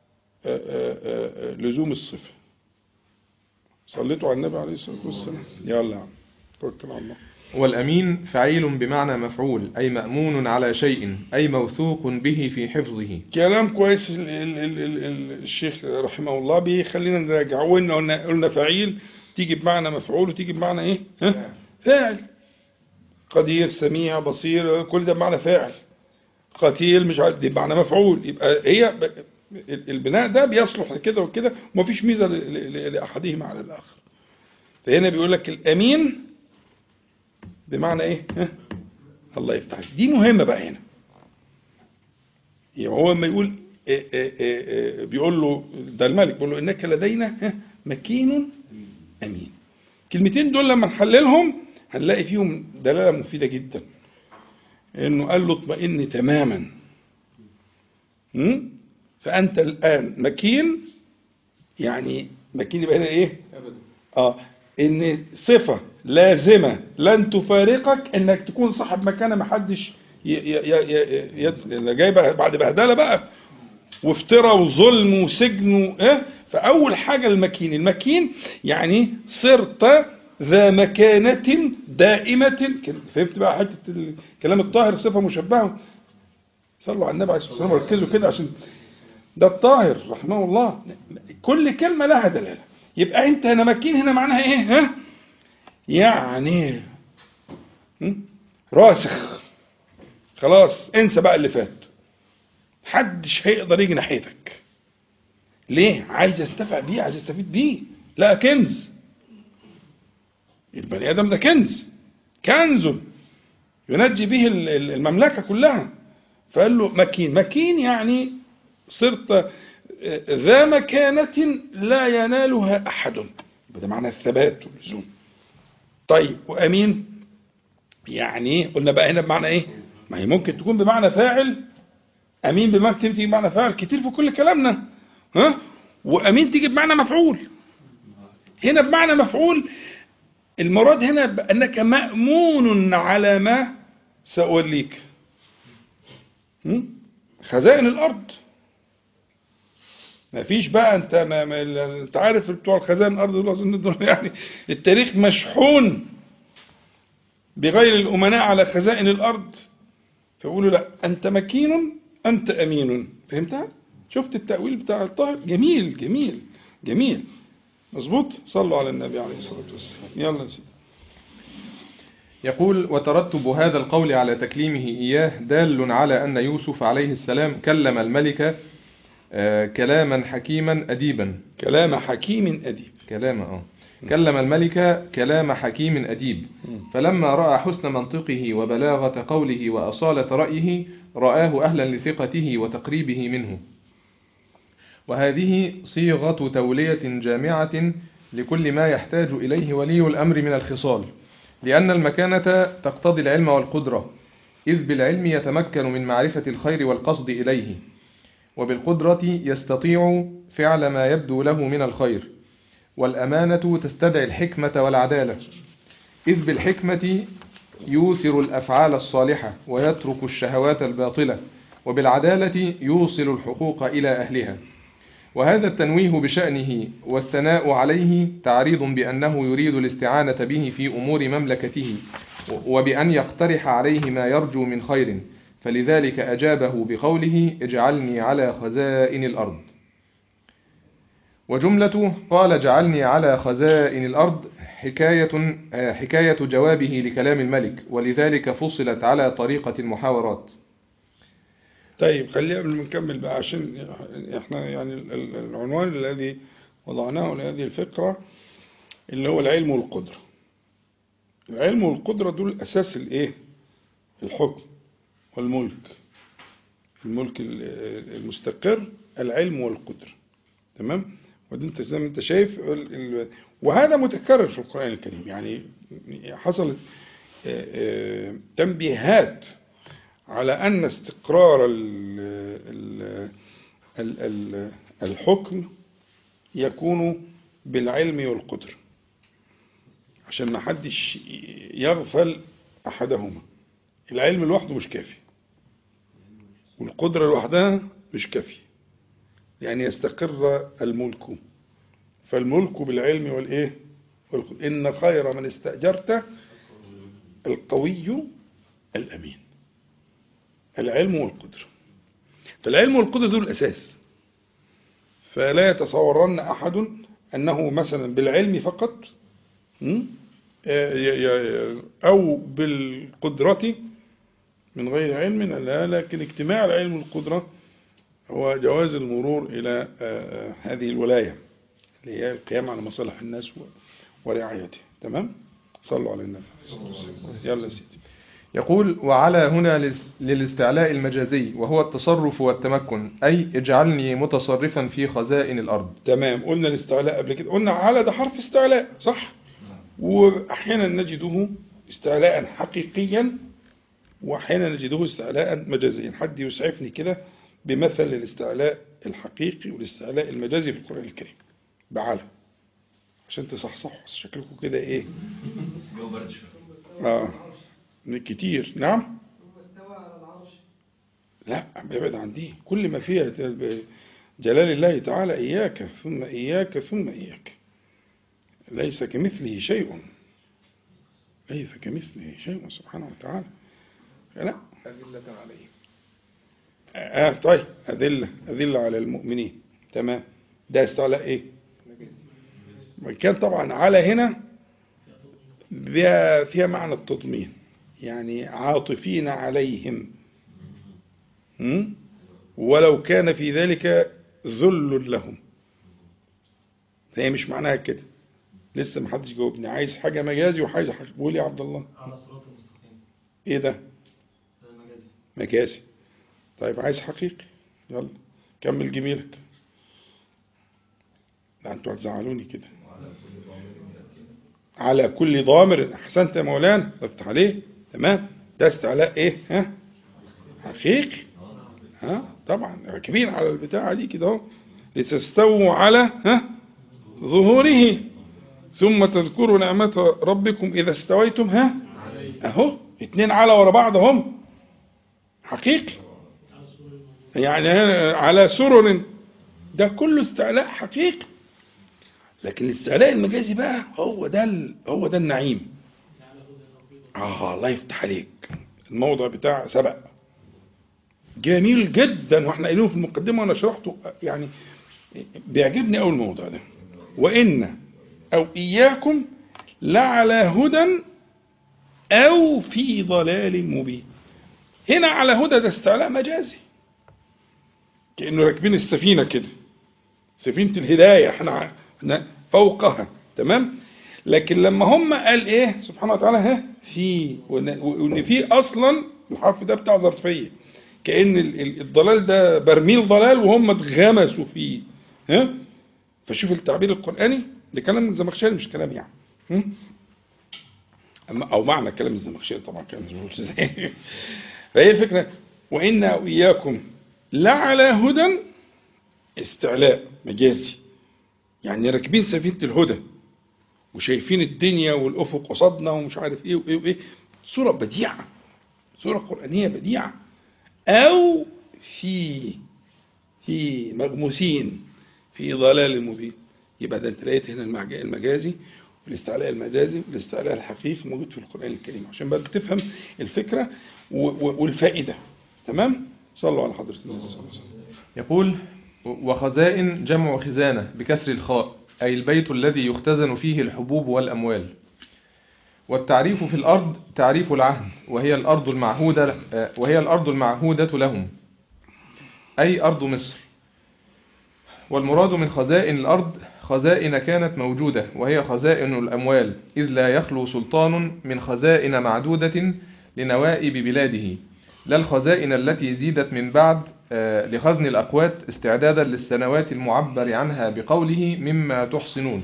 لزوم الصفة صليتوا على النبي عليه الصلاة والسلام يلا يا عم توكل على الله والأمين فعيل بمعنى مفعول أي مأمون على شيء أي موثوق به في حفظه كلام كويس ال ال ال ال ال الشيخ رحمه الله بيخلينا نراجع قلنا قلنا قلنا فعيل تيجي بمعنى مفعول وتيجي بمعنى ايه ها؟ فاعل قدير سميع بصير كل ده بمعنى فاعل قتيل مش عارف دي بمعنى مفعول يبقى هي ب- البناء ده بيصلح لكده وكده ومفيش ميزه ل- ل- لاحدهما على الاخر فهنا بيقول لك الامين بمعنى ايه ها؟ الله يفتح عليك. دي مهمه بقى هنا يعني هو لما يقول إيه إيه إيه إيه بيقول له ده الملك بيقول له انك لدينا ها، مكين امين الكلمتين دول لما نحللهم هنلاقي فيهم دلاله مفيده جدا انه قال له اطمئن تماما م? فانت الان مكين يعني مكين يبقى هنا ايه أبدا اه ان صفه لازمه لن تفارقك انك تكون صاحب مكانه ما حدش ي- ي- ي- ي- ي- جاي بقى بعد بهدله بقى وافتراء وظلم وسجن و- ايه فاول حاجه المكين المكين يعني صرت ذا مكانة دائمة كده. فهمت بقى حتة الكلام الطاهر صفة مشبهة صلوا على النبي عليه الصلاة والسلام وركزوا كده عشان ده الطاهر رحمه الله كل كلمة لها دلالة يبقى انت هنا مكين هنا معناها ايه ها يعني هم؟ راسخ خلاص انسى بقى اللي فات محدش هيقدر يجي ناحيتك ليه عايز يستفع بيه عايز يستفيد بيه لا كنز البني ادم ده كنز كنز ينجي به ال- ال- المملكه كلها فقال له مكين مكين يعني صرت ذا مكانة لا ينالها أحد يبقى ده معنى الثبات واللزوم طيب وأمين يعني إيه؟ قلنا بقى هنا بمعنى إيه ما هي ممكن تكون بمعنى فاعل أمين بمعنى تيجي بمعنى فاعل كتير في كل كلامنا ها وأمين تيجي بمعنى مفعول هنا بمعنى مفعول المراد هنا بأنك مأمون على ما سأوليك هم؟ خزائن الأرض ما فيش بقى انت ما ما انت عارف بتوع الخزائن الارض دول اظن دول يعني التاريخ مشحون بغير الامناء على خزائن الارض فيقولوا لا انت مكين انت امين فهمتها؟ شفت التاويل بتاع الطاهر جميل جميل جميل مظبوط صلوا على النبي عليه الصلاه والسلام يلا يا سيدي يقول وترتب هذا القول على تكليمه إياه دال على أن يوسف عليه السلام كلم الملك آه، كلاما حكيما أديبا كلام حكيم اديب كلام اه كلم الملك كلام حكيم أديب فلما رأى حسن منطقه وبلاغة قوله وأصالة رأيه رآه أهلا لثقته وتقريبه منه وهذه صيغة تولية جامعة لكل ما يحتاج إليه ولي الأمر من الخصال لأن المكانة تقتضي العلم والقدرة إذ بالعلم يتمكن من معرفة الخير والقصد إليه وبالقدرة يستطيع فعل ما يبدو له من الخير والأمانة تستدعي الحكمة والعدالة إذ بالحكمة يوثر الأفعال الصالحة ويترك الشهوات الباطلة وبالعدالة يوصل الحقوق إلى أهلها وهذا التنويه بشأنه والثناء عليه تعريض بأنه يريد الاستعانة به في أمور مملكته وبأن يقترح عليه ما يرجو من خير فلذلك أجابه بقوله اجعلني على خزائن الأرض وجملة قال اجعلني على خزائن الأرض حكاية, آه، حكاية جوابه لكلام الملك ولذلك فصلت على طريقة المحاورات طيب خلينا قبل ما نكمل بقى عشان احنا يعني ال- ال- العنوان الذي وضعناه لهذه الفقرة اللي هو العلم والقدرة العلم والقدرة دول أساس الإيه؟ الحكم والملك الملك ال- المستقر العلم والقدرة تمام؟ ودي انت زي ما انت شايف ال- ال- وهذا متكرر في القرآن الكريم يعني حصلت آه، آه، تنبيهات على أن استقرار ال ال ال ال الحكم يكون بالعلم والقدرة عشان ما حدش يغفل أحدهما العلم لوحده مش كافي والقدرة لوحدها مش كافية يعني يستقر الملك فالملك بالعلم والإيه والقدرة. إن خير من استأجرت القوي الأمين العلم والقدرة فالعلم والقدرة دول الأساس فلا يتصورن أحد أنه مثلا بالعلم فقط م? آه، ي- ي- أو بالقدرة من غير علم لا لكن اجتماع العلم والقدرة هو جواز المرور إلى آه، آه، هذه الولاية اللي هي القيام على مصالح الناس و- ورعايته تمام صلوا على النبي يلا يا سيدي يقول وعلى هنا لل- للاستعلاء المجازي وهو التصرف والتمكن أي اجعلني متصرفا في خزائن الأرض تمام قلنا الاستعلاء قبل كده قلنا على ده حرف استعلاء صح واحيانا نجده استعلاء حقيقيا واحيانا نجده استعلاء مجازيا حد يسعفني كده بمثل الاستعلاء الحقيقي والاستعلاء المجازي في القرآن الكريم بعلى عشان تصحصحوا شكلكم كده ايه اه كتير نعم ثم استوى على العرش لا ابعد عن دي كل ما فيها جلال الله تعالى إياك ثم إياك ثم إياك ليس كمثله شيء ليس كمثله شيء سبحانه وتعالى لا أذلة عليه آه طيب أذلة أذلة على المؤمنين تمام ده استعلاء إيه كان طبعا على هنا فيها فيها معنى التضمين يعني عاطفين عليهم م? ولو كان في ذلك ذل لهم فهي مش معناها كده لسه ما حدش جاوبني عايز حاجة مجازي وعايز حاجة قول يا عبد الله على صراط المستقيم ايه ده ده المجازي مجازي طيب عايز حقيقي يلا كمل جميلك ده انتوا هتزعلوني كده على كل ضامر احسنت يا مولانا افتح عليه تمام ده استعلاء ايه ها حقيقي ها طبعا راكبين على البتاعه دي كده اهو لتستووا على ها ظهوره ثم تذكروا نعمة ربكم إذا استويتم ها أهو اتنين على ورا بعض هم حقيقي يعني على سرر ده كله استعلاء حقيقي لكن الاستعلاء المجازي بقى هو ده ال- هو ده النعيم اه الله يفتح عليك الموضع بتاع سبق جميل جدا واحنا قايلينه في المقدمه وانا شرحته يعني بيعجبني قوي الموضوع ده وان او اياكم لعلى هدى او في ضلال مبين هنا على هدى ده استعلاء مجازي كانه راكبين السفينه كده سفينه الهدايه احنا احنا فوقها تمام لكن لما هم قال ايه سبحانه وتعالى ها في وان وإن في اصلا الحرف ده بتاع ظرفيه كان ال- ال- الضلال ده برميل ضلال وهم اتغمسوا فيه ها فشوف التعبير القراني ده كلام الزمخشري مش كلام يعني هم؟ أما او معنى كلام الزمخشري طبعا كلام مش ازاي فهي الفكره وان واياكم لعلى هدى استعلاء مجازي يعني راكبين سفينه الهدى وشايفين الدنيا والافق قصادنا ومش عارف ايه وايه وايه صوره بديعه صوره قرانيه بديعه او في في مغموسين في ضلال مبين يبقى ده انت لقيت هنا المعج- المجازي والاستعلاء المجازي والاستعلاء الحقيقي موجود في القران الكريم عشان بقى تفهم الفكره و- و- والفائده تمام صلوا على حضره النبي صلى الله عليه وسلم يقول وخزائن جمع خزانة بكسر الخاء أي البيت الذي يختزن فيه الحبوب والأموال والتعريف في الأرض تعريف العهد وهي الأرض المعهودة آه، وهي الأرض المعهودة لهم أي أرض مصر والمراد من خزائن الأرض خزائن كانت موجودة وهي خزائن الأموال إذ لا يخلو سلطان من خزائن معدودة لنوائب بلاده لا الخزائن التي زيدت من بعد آه، لخزن الأقوات استعدادا للسنوات المعبر عنها بقوله مما تحصنون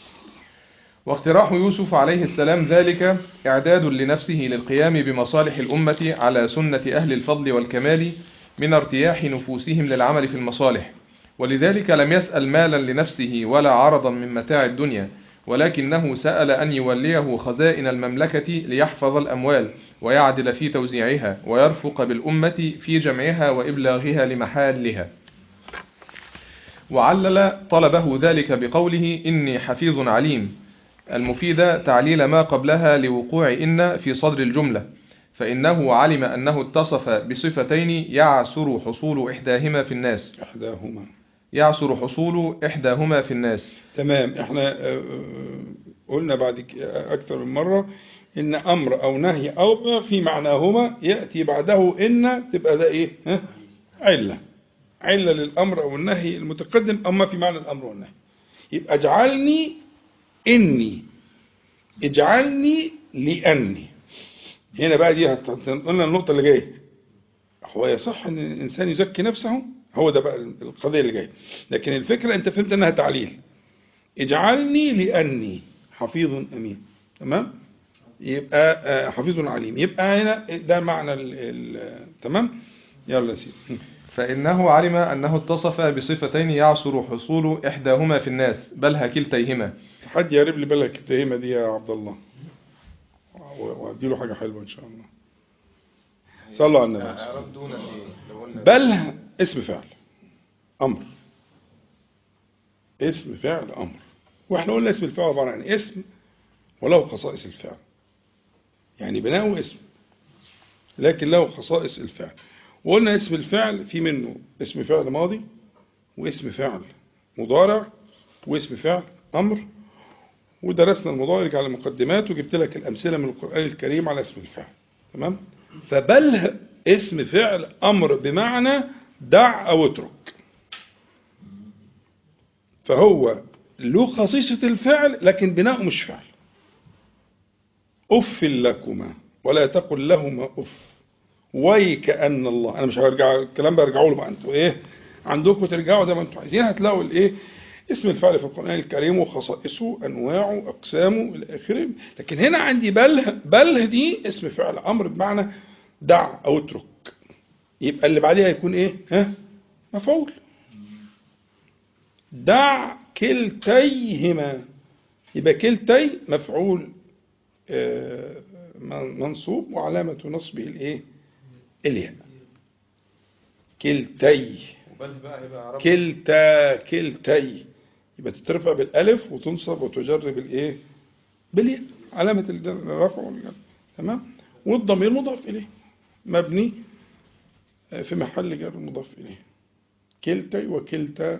واقتراح يوسف عليه السلام ذلك إعداد لنفسه للقيام بمصالح الأمة على سنة أهل الفضل والكمال من ارتياح نفوسهم للعمل في المصالح ولذلك لم يسأل مالا لنفسه ولا عرضا من متاع الدنيا ولكنه سأل أن يوليه خزائن المملكة ليحفظ الأموال ويعدل في توزيعها ويرفق بالأمة في جمعها وإبلاغها لمحالها وعلل طلبه ذلك بقوله إني حفيظ عليم المفيدة تعليل ما قبلها لوقوع إن في صدر الجملة فإنه علم أنه اتصف بصفتين يعسر حصول إحداهما في الناس احداهما يعسر حصول إحداهما في الناس تمام احنا آه، آه، قلنا بعد ك- أكثر من مرة إن أمر أو نهي أو ما في معناهما يأتي بعده إن تبقى ده إيه ها؟ علة علة للأمر أو النهي المتقدم أو ما في معنى الأمر والنهي يبقى اجعلني إني اجعلني لأني هنا بقى دي هت- قلنا النقطة اللي جاية هو يصح ان الانسان يزكي نفسه هو ده بقى القضيه اللي جايه لكن الفكره انت فهمت انها تعليل اجعلني لاني حفيظ امين تمام يبقى آه، حفيظ عليم يبقى هنا ده معنى ال ال تمام يلا يا سيدي فإنه علم أنه اتصف بصفتين يعسر حصول إحداهما في الناس بل كلتيهما حد يقرب لي بالك التهمه دي يا عبد الله وادي له حاجه حلوه ان شاء الله صلوا على النبي إعراب دون إيه؟ لو قلنا بل اسم فعل امر اسم فعل امر واحنا قلنا اسم الفعل عباره عن اسم وله خصائص الفعل يعني بناؤه اسم لكن له خصائص الفعل وقلنا اسم الفعل في منه اسم فعل ماضي واسم فعل مضارع واسم فعل امر ودرسنا المضارع على المقدمات وجبت لك الامثله من القران الكريم على اسم الفعل تمام فبل اسم فعل امر بمعنى دع او اترك فهو له خصيصة الفعل لكن بناؤه مش فعل أف لكما ولا تقل لهما أف ويك أن الله أنا مش هرجع الكلام برجعوا له بقى أنتوا إيه عندكم ترجعوا زي ما أنتوا عايزين هتلاقوا الإيه اسم الفعل في القرآن الكريم وخصائصه أنواعه أقسامه إلى آخره لكن هنا عندي بل بل دي اسم فعل أمر بمعنى دع أو اترك يبقى اللي بعديها يكون إيه ها مفعول دع كلتيهما يبقى كلتي مفعول آه، منصوب وعلامة نصبه الايه الياء كلتي وبل بقى يبقى إعراب كلتا كلتي يبقى تترفع بالالف وتنصب وتجر بالايه بالياء علامة الرفع والجر تمام والضمير مضاف اليه مبني آه، في محل جر مضاف اليه كلتي وكلتا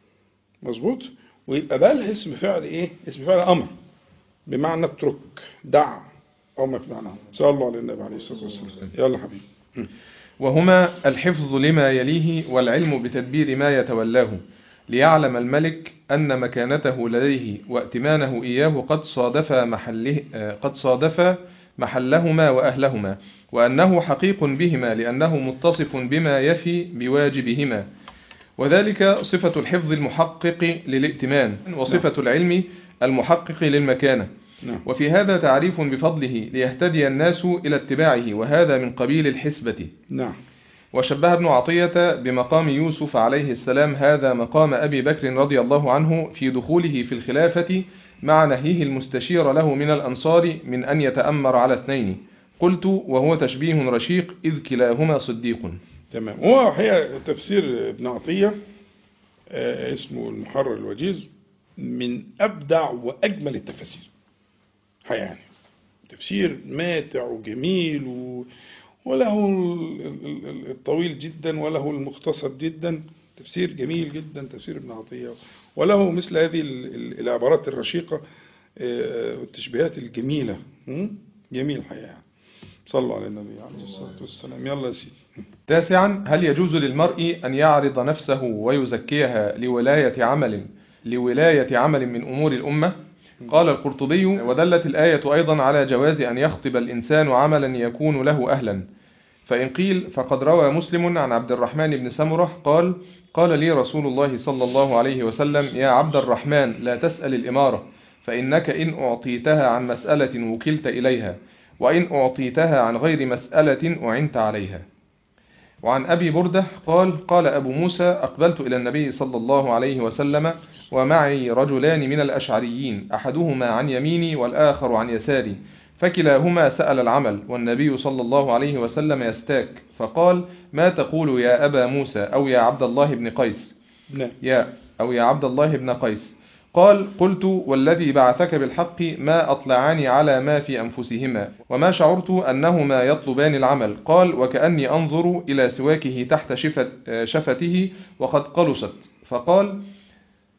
مظبوط ويبقى بل اسم فعل ايه اسم فعل امر بمعنى اترك دع او ما في معناه صلى الله على النبي عليه الصلاه والسلام يلا حبيبي م. وهما الحفظ لما يليه والعلم بتدبير ما يتولاه ليعلم الملك أن مكانته لديه وائتمانه إياه قد صادف محله آه، قد صادف محلهما وأهلهما وأنه حقيق بهما لأنه متصف بما يفي بواجبهما وذلك صفة الحفظ المحقق للائتمان وصفة العلم المحقق للمكانة نعم وفي هذا تعريف بفضله ليهتدي الناس إلى اتباعه وهذا من قبيل الحسبة نعم وشبه ابن عطية بمقام يوسف عليه السلام هذا مقام أبي بكر رضي الله عنه في دخوله في الخلافة مع نهيه المستشير له من الأنصار من أن يتأمر على اثنين قلت وهو تشبيه رشيق إذ كلاهما صديق تمام هو هي تفسير ابن عطية آه، اسمه المحرر الوجيز من أبدع وأجمل التفاسير حقيقة يعني تفسير ماتع وجميل و... وله ال- ال- ال- الطويل جدا وله المختصر جدا تفسير جميل جدا تفسير ابن عطية وله مثل هذه ال- ال- العبارات الرشيقة آه، والتشبيهات الجميلة م? جميل حقيقة يعني. صلوا على النبي عليه الصلاة والسلام يلا يا سيدي تاسعا هل يجوز للمرء أن يعرض نفسه ويزكيها لولاية عمل لولاية عمل من أمور الأمة قال القرطبي ودلت الآية أيضا على جواز أن يخطب الإنسان عملا يكون له أهلا فإن قيل فقد روى مسلم عن عبد الرحمن بن سمرة قال قال لي رسول الله صلى الله عليه وسلم يا عبد الرحمن لا تسأل الإمارة فإنك إن أعطيتها عن مسألة وكلت إليها وإن أعطيتها عن غير مسألة أعنت عليها وعن أبي بردة قال قال أبو موسى أقبلت إلى النبي صلى الله عليه وسلم ومعي رجلان من الأشعريين أحدهما عن يميني والآخر عن يساري فكلاهما سأل العمل والنبي صلى الله عليه وسلم يستاك فقال ما تقول يا أبا موسى أو يا عبد الله بن قيس نعم يا أو يا عبد الله بن قيس قال قلت والذي بعثك بالحق ما أطلعان على ما في أنفسهما وما شعرت أنهما يطلبان العمل قال وكأني أنظر إلى سواكه تحت شفت شفته وقد قلصت فقال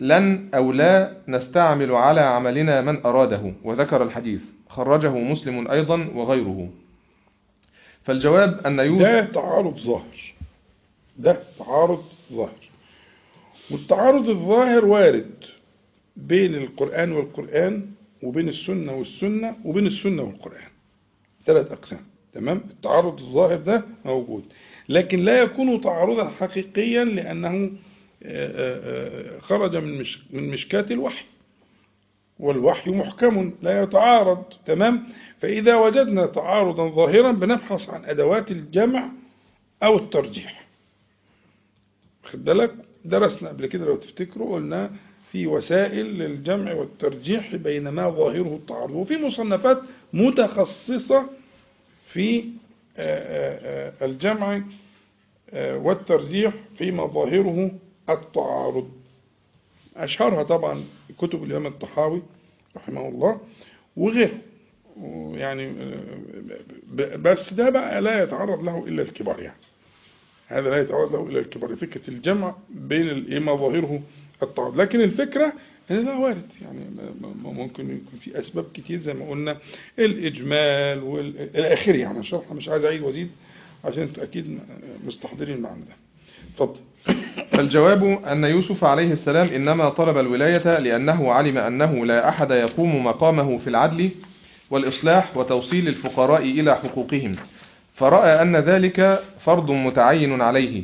لن أو لا نستعمل على عملنا من أراده وذكر الحديث خرجه مسلم أيضا وغيره فالجواب أن يوسف ده تعارض ظاهر ده تعارض ظاهر والتعارض الظاهر وارد بين القرآن والقرآن وبين السنة والسنة وبين السنة والقرآن ثلاث أقسام تمام التعارض الظاهر ده موجود لكن لا يكون تعارضا حقيقيا لأنه آه، آه، خرج من مش من مشكاة الوحي والوحي محكم لا يتعارض تمام فإذا وجدنا تعارضا ظاهرا بنبحث عن أدوات الجمع أو الترجيح خد بالك درسنا قبل كده لو تفتكروا قلنا في وسائل للجمع والترجيح بين ما ظاهره التعارض وفي مصنفات متخصصة في آه، آه، آه، الجمع آه، والترجيح فيما ظاهره التعارض أشهرها طبعا كتب الإمام الطحاوي رحمه الله وغيره يعني ب- بس ده بقى لا يتعرض له إلا الكبار يعني هذا لا يتعرض له إلا الكبار فكرة الجمع بين ال- إيه ما ظاهره التعارض لكن الفكرة ان ده وارد يعني م- م- ممكن يكون في اسباب كتير زي ما قلنا الاجمال والى اخره يعني الشرح مش عايز اعيد وازيد عشان انتوا اكيد مستحضرين المعنى ده اتفضل فالجواب أن يوسف عليه السلام إنما طلب الولاية لأنه علم أنه لا أحد يقوم مقامه في العدل والإصلاح وتوصيل الفقراء إلى حقوقهم فرأى أن ذلك فرض متعين عليه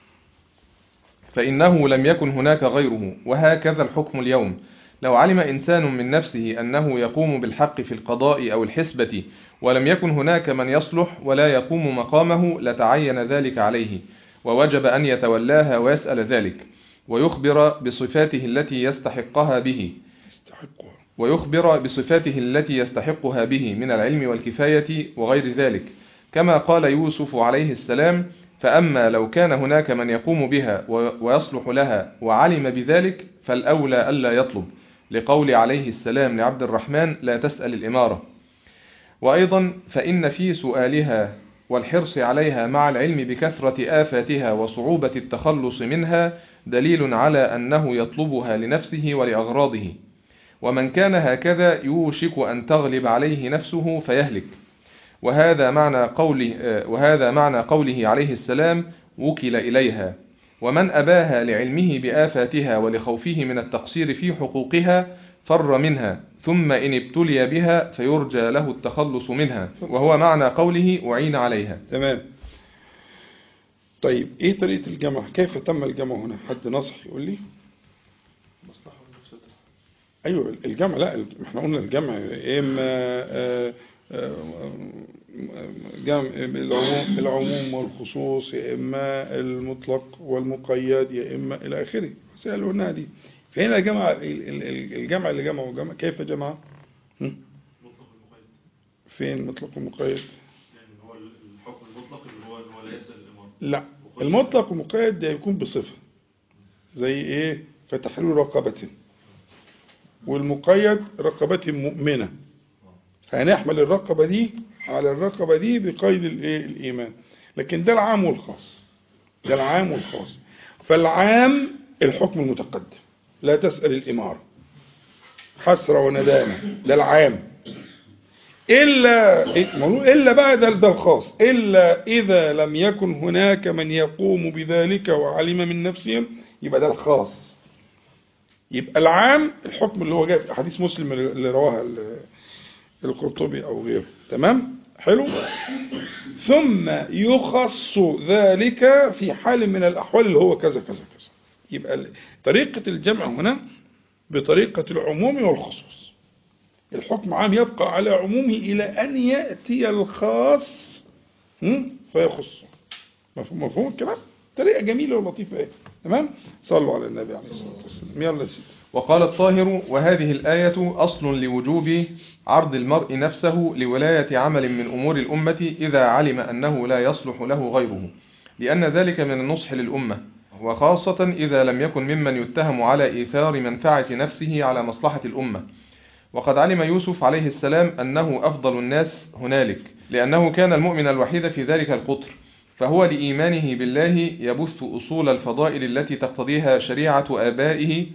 فإنه لم يكن هناك غيره وهكذا الحكم اليوم لو علم إنسان من نفسه أنه يقوم بالحق في القضاء أو الحسبة ولم يكن هناك من يصلح ولا يقوم مقامه لتعين ذلك عليه ووجب أن يتولاها ويسأل ذلك ويخبر بصفاته التي يستحقها به يستحقها ويخبر بصفاته التي يستحقها به من العلم والكفاية وغير ذلك كما قال يوسف عليه السلام فأما لو كان هناك من يقوم بها و- ويصلح لها وعلم بذلك فالأولى ألا يطلب لقول عليه السلام لعبد الرحمن لا تسأل الإمارة وأيضا فإن في سؤالها والحرص عليها مع العلم بكثرة آفاتها وصعوبة التخلص منها دليل على أنه يطلبها لنفسه ولأغراضه ومن كان هكذا يوشك أن تغلب عليه نفسه فيهلك وهذا معنى قوله آه، وهذا معنى قوله عليه السلام وكل إليها ومن أباها لعلمه بآفاتها ولخوفه من التقصير في حقوقها فر منها ثم إن ابتلي بها فيرجى له التخلص منها وهو معنى قوله أعين عليها تمام طيب ايه طريقة الجمع كيف تم الجمع هنا حد نصح يقول لي ايوه الجمع لا احنا قلنا الجمع يا اما آه، آه، جمع العموم العموم والخصوص يا اما المطلق والمقيد يا اما الى اخره مسائل قلناها دي فهنا جمع ال- ال- ال- الجمع اللي جمعه جمع كيف جمع هم؟ مطلق المقيد فين مطلق ومقيد يعني هو الحكم المطلق اللي هو اللي هو لا يسأل الإمارة لا المطلق ومقيد ده يكون بصفة زي ايه فتحرير رقبة والمقيد رقبة مؤمنة فهنحمل الرقبة دي على الرقبة دي بقيد الايه الإيمان لكن ده العام والخاص ده العام والخاص فالعام الحكم المتقدم لا تسأل الإمارة حسرة وندامة ده العام إلا مولو- إلا بقى ده ده الخاص إلا إذا لم يكن هناك من يقوم بذلك وعلم من نفسهم يبقى ده الخاص يبقى العام الحكم اللي هو جاء في حديث مسلم اللي رواها ال- القرطبي أو غيره تمام حلو ثم يخص ذلك في حال من الأحوال اللي هو كذا كذا كذا يبقى ال- طريقة الجمع هنا بطريقة العموم والخصوص الحكم عام يبقى على عمومه إلى أن يأتي الخاص هم؟ فيخصه مفهوم مفهوم الكلام طريقة جميلة ولطيفة ايه تمام صلوا على النبي عليه الصلاة والسلام يلا يا سيدي وقال الطاهر وهذه الآية أصل لوجوب عرض المرء نفسه لولاية عمل من أمور الأمة إذا علم أنه لا يصلح له غيره لأن ذلك من النصح للأمة وخاصة إذا لم يكن ممن يتهم على إيثار منفعة نفسه على مصلحة الأمة وقد علم يوسف عليه السلام أنه أفضل الناس هنالك لأنه كان المؤمن الوحيد في ذلك القطر فهو لإيمانه بالله يبث أصول الفضائل التي تقتضيها شريعة آبائه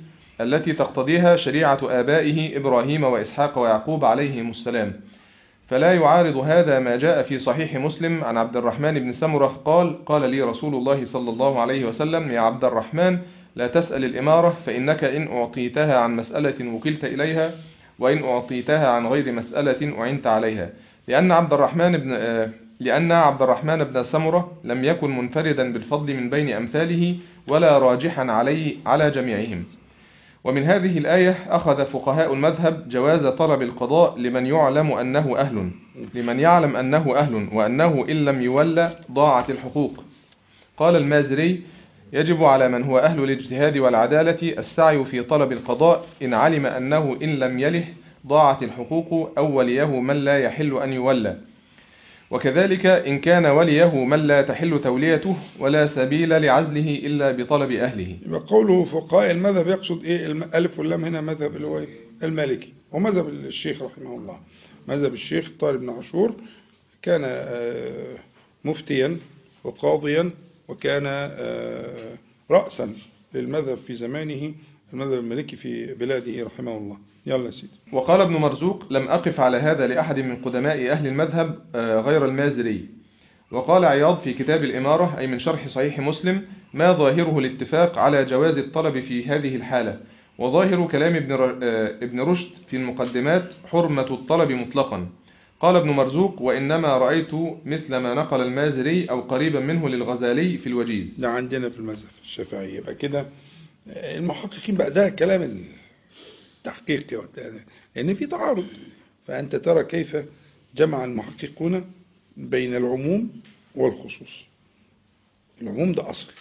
التي تقتضيها شريعة آبائه إبراهيم وإسحاق ويعقوب عليهم السلام فلا يعارض هذا ما جاء في صحيح مسلم عن عبد الرحمن بن سمرة قال قال لي رسول الله صلى الله عليه وسلم يا عبد الرحمن لا تسأل الإمارة فإنك إن أعطيتها عن مسألة وكلت إليها وإن أعطيتها عن غير مسألة أعنت عليها لأن عبد الرحمن بن آه، لأن عبد الرحمن بن سمرة لم يكن منفردا بالفضل من بين أمثاله ولا راجحا عليه على جميعهم ومن هذه الآية أخذ فقهاء المذهب جواز طلب القضاء لمن يعلم أنه أهل لمن يعلم أنه أهل وأنه إن لم يولى ضاعت الحقوق قال المازري يجب على من هو أهل الاجتهاد والعدالة السعي في طلب القضاء إن علم أنه إن لم يله ضاعت الحقوق أو وليه من لا يحل أن يولى وكذلك إن كان وليه من لا تحل توليته ولا سبيل لعزله إلا بطلب أهله يبقى قوله فقهاء المذهب يقصد ايه الم- الف واللام هنا مذهب اللي هو إيه؟ المالكي ومذهب الشيخ رحمه الله مذهب الشيخ طارق بن عاشور كان آه، مفتيا وقاضيا وكان آه، رأسا للمذهب في زمانه المذهب المالكي في بلاده رحمه الله يلا يا سيدي وقال ابن مرزوق لم أقف على هذا لأحد من قدماء أهل المذهب آه، غير المازري وقال عياض في كتاب الإمارة أي من شرح صحيح مسلم ما ظاهره الاتفاق على جواز الطلب في هذه الحالة وظاهر كلام ابن ر- آه، ابن رشد في المقدمات حرمة الطلب مطلقا قال ابن مرزوق وإنما رأيت مثل ما نقل المازري أو قريبا منه للغزالي في الوجيز ده عندنا في المذهب الشافعي يبقى كده آه، المحققين بقى ده كلام التحقيق وبتاع- لأن في تعارض فأنت ترى كيف جمع المحققون بين العموم والخصوص العموم ده أصل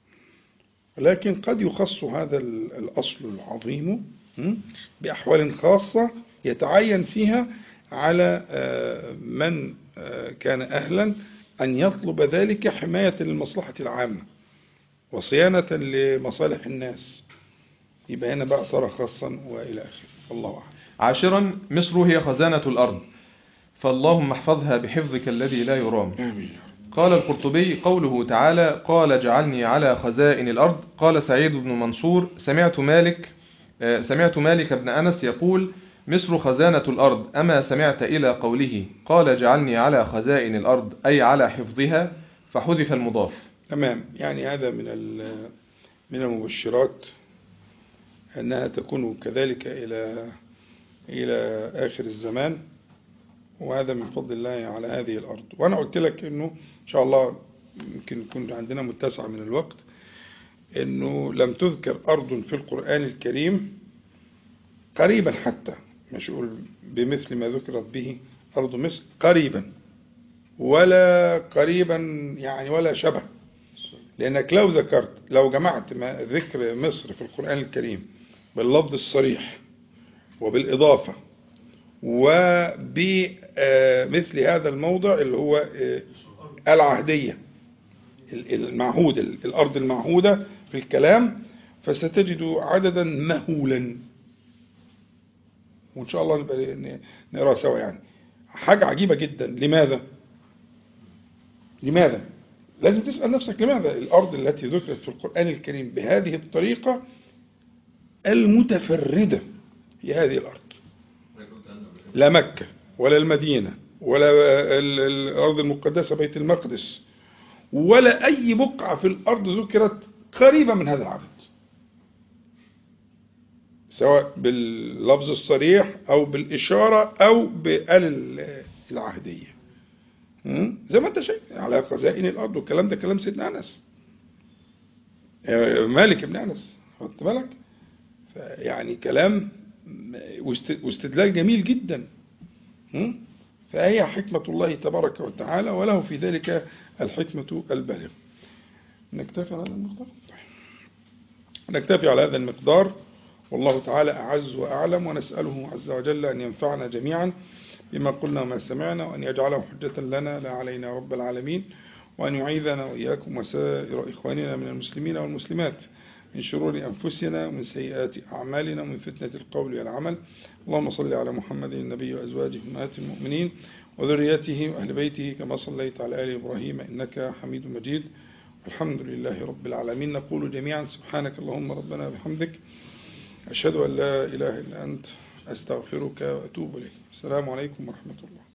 ولكن قد يخص هذا ال- الأصل العظيم م، بأحوال خاصة يتعين فيها على آه، من آه، كان أهلا أن يطلب ذلك حماية للمصلحة العامة وصيانة لمصالح الناس يبقى هنا بقى صار خاصا وإلى آخره والله أعلم عاشرا مصر هي خزانة الأرض فاللهم احفظها بحفظك الذي لا يرام آمين قال القرطبي قوله تعالى قال جعلني على خزائن الأرض قال سعيد بن منصور سمعت مالك آه، سمعت مالك بن أنس يقول مصر خزانة الأرض أما سمعت إلى قوله قال جعلني على خزائن الأرض أي على حفظها فحذف المضاف تمام يعني هذا من ال- من المبشرات أنها تكون كذلك إلى إلى آخر الزمان وهذا من فضل الله على هذه الأرض وأنا قلت لك أنه إن شاء الله يمكن يكون عندنا متسع من الوقت أنه لم تذكر أرض في القرآن الكريم قريبا حتى مش أقول بمثل ما ذكرت به أرض مصر قريبا ولا قريبا يعني ولا شبه لأنك لو ذكرت لو جمعت ما ذكر مصر في القرآن الكريم باللفظ الصريح وبالإضافة وبمثل هذا الموضع اللي هو آه، العهدية ال- المعهودة الأرض المعهودة في الكلام فستجد عددا مهولا وإن شاء الله نبقى ن- نقرأ سوا يعني حاجة عجيبة جدا لماذا؟ لماذا؟ لازم تسأل نفسك لماذا الأرض التي ذكرت في القرآن الكريم بهذه الطريقة المتفردة في هذه الأرض لا مكة ولا المدينة ولا ال- ال- الأرض المقدسة بيت المقدس ولا أي بقعة في الأرض ذكرت قريبة من هذا العدد سواء باللفظ الصريح أو بالإشارة أو بآل العهدية م? زي ما انت شايف على خزائن الارض والكلام ده كلام سيدنا انس آه، مالك بن انس خدت بالك يعني كلام واست- واستدلال جميل جدا م? فهي حكمة الله تبارك وتعالى وله في ذلك الحكمة البالغة نكتفي على هذا المقدار طيب. نكتفي على هذا المقدار والله تعالى أعز وأعلم ونسأله عز وجل أن ينفعنا جميعا بما قلنا وما سمعنا وأن يجعله حجة لنا لا علينا يا رب العالمين وأن يعيذنا وإياكم وسائر إخواننا من المسلمين والمسلمات من شرور أنفسنا ومن سيئات أعمالنا ومن فتنة القول والعمل اللهم صل على محمد النبي وأزواجه أمهات المؤمنين وذريته وأهل بيته كما صليت على آل إبراهيم إنك حميد مجيد الحمد لله رب العالمين نقول جميعا سبحانك اللهم ربنا بحمدك أشهد أن لا إله إلا أنت أستغفرك وأتوب إليك السلام عليكم ورحمة الله